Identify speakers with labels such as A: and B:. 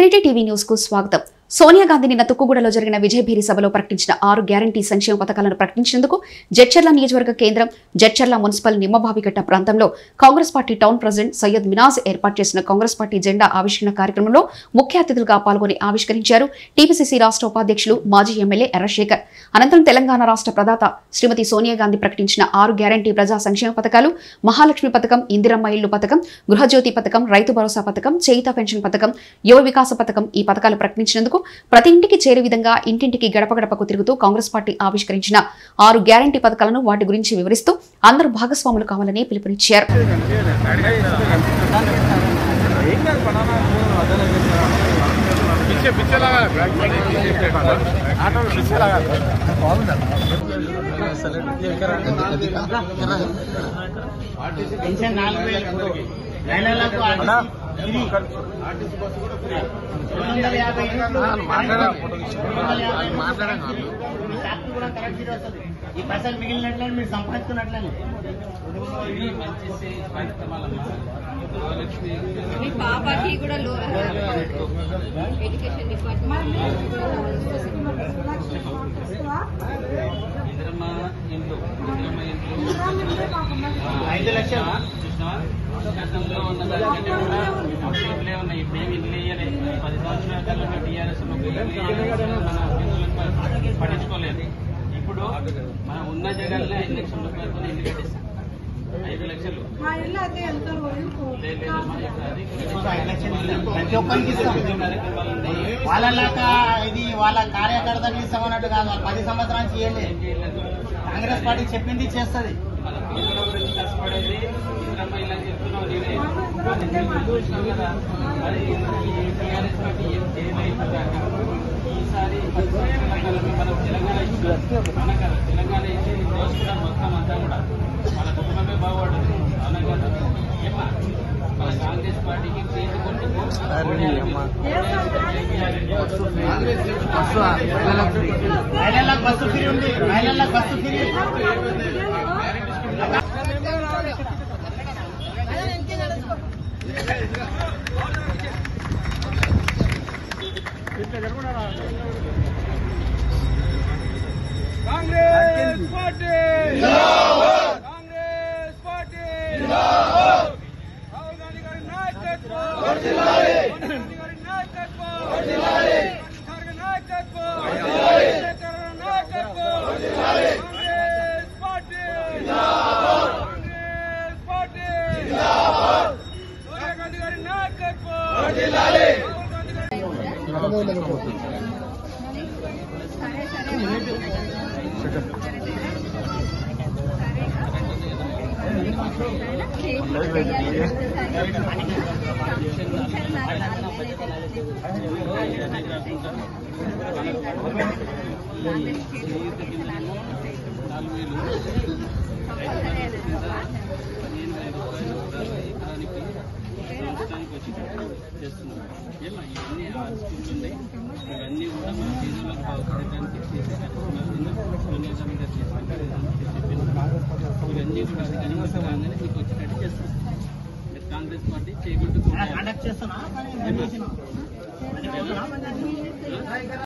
A: త్రీటీ TV news కు స్వాగతం సోనియా గాంధీ నిన్న తుక్కుగూడలో జరిగిన విజయభేరి సభలో ప్రకటించిన ఆరు గ్యారంటీ సంక్షేమ పథకాలను ప్రకటించినందుకు జడ్చర్ల నియోజకవర్గ కేంద్రం జడ్చర్ల మున్సిపల్ నిమ్మబావిగట్ట ప్రాంతంలో Congress party town president Syed Minaj ఏర్పాటు చేసిన కాంగ్రెస్ పార్టీ జెండా ఆవిష్కరణ కార్యక్రమంలో ముఖ్య అతిథులుగా పాల్గొని ఆవిష్కరించారు టీపీసీసీ రాష్ట్ర ఉపాధ్యక్షులు మాజీ ఎమ్మెల్యే ఎర్రశేఖర్ అనంతరం తెలంగాణ రాష్ట్ర ప్రదాత శ్రీమతి సోనియా గాంధీ ప్రకటించిన ఆరు గ్యారంటీ ప్రజా సంక్షేమ పథకాలు మహాలక్ష్మి పథకం ఇందిరమ్మ ఇల్లు పథకం గృహజ్యోతి పథకం రైతు భరోసా పథకం చేయిత పెన్షన్ పథకం యువ వికాస పథకం ఈ పథకాలు ప్రకటించినందుకు ప్రతి ఇంటికి చేరే విధంగా ఇంటింటికి గడప గడపకు తిరుగుతూ కాంగ్రెస్ పార్టీ ఆవిష్కరించిన ఆరు గ్యారంటీ పథకాలను వాటి గురించి వివరిస్తూ అందరూ భాగస్వాములు కావాలని పిలుపునిచ్చారు
B: पीछे पीछे लगा ऑटो में पीछे लगा
C: పెన్షన్ నాలుగు వేలు మహిళలకు ఆర్టీసీ ఫ్రీ. రెండు వందల యాభై యూనిట్లు
B: మాట్లాడా
C: రెండు వందల యాభై మీ శాఖలు కూడా కరెక్ట్ గా వస్తుంది ఈ పైసలు మిగిలినట్లే మీరు సంపాదిస్తున్నట్లే
D: మీ పాపకి కూడా లో ఎడ్యుకేషన్ డిపార్ట్మెంట్
C: ఐదు లక్షలు
E: గతంలో ఉన్న దానికంటే కూడా ఇప్పుడే ఉన్నాయి ఇప్పుడేమి ఇల్లు ఇయ్యలేదు పది సంవత్సరాల కాలంలో టీఆర్ఎస్ పట్టించుకోలేదు ఇప్పుడు మనం ఉన్న జగన్లో ఐదు లక్షల రూపాయలతో ఇల్లు కట్టిస్తాం ఐదు లక్షలు
F: మా ఇల్లు అయితే ఎంత రోజులు
E: లేదు, లేదు, మన ఇప్పుడు అది
C: ఐదు లక్షలు ఇస్తాం. ప్రతి ఒక్కరికి ఇస్తాం
E: కార్యక్రమాలు ఉన్నాయి
C: వాళ్ళలాగా ఇది వాళ్ళ కార్యకర్తలు ఇస్తామన్నట్టు కాదు వాళ్ళు పది సంవత్సరాల నుంచి ఇవ్వలేదు
E: ఏం చేయలేదు
C: కాంగ్రెస్ పార్టీ చెప్పింది చేస్తుంది
E: మన పిల్లల గురించి కష్టపడేది ఇంద్రమ్మ ఇలా చెప్తున్నావు నేనే అది చూసినావు కదా మరి ఈ టీఆర్ఎస్ పార్టీ ఏం చేయలేదు కాక ఈసారి పది సంవత్సరాల కాలంలో మనం తెలంగాణ ఇచ్చాం మన కదా తెలంగాణ ఇచ్చి దోచుకోవడం మొత్తం అంతా కూడా మన కుటుంబమే బాగుపడదు అవునా కదా ఏమా మన కాంగ్రెస్ పార్టీకి చేతి కొట్టుకు
C: మహిళలకు బస్సు ఫ్రీ ఉంది మహిళలకు bus free
B: Congress party Congress party Rahul Gandhi garu नायकत्व गांधी गारी नायकत्व खरगे नायकत्व शेखर नायकत्व कांग्रेस पार्टी कांग्रेस पार्टी सोनिया गांधी गारी नायकत्व राहुल गांधी गारी
D: సరే సరే
E: సంవత్సరానికి వచ్చేటప్పుడు చేస్తున్నాం ఏమా ఇవన్నీ ఆలోచించుంది ఇవన్నీ కూడా మన పేదలకు బాగుపడడానికి చేసే కార్యక్రమాలు సోనియా గాంధీ గారు చేసిన కార్యక్రమాలు చెప్పారు. ఇవన్నీ కూడా అది కనిపిస్తే రాగానే మీకు వచ్చేటట్టు చేస్తాం మీరు కాంగ్రెస్ పార్టీ చేయబట్టుకుంటారు
C: కండక్ట్ చేస్తున్నా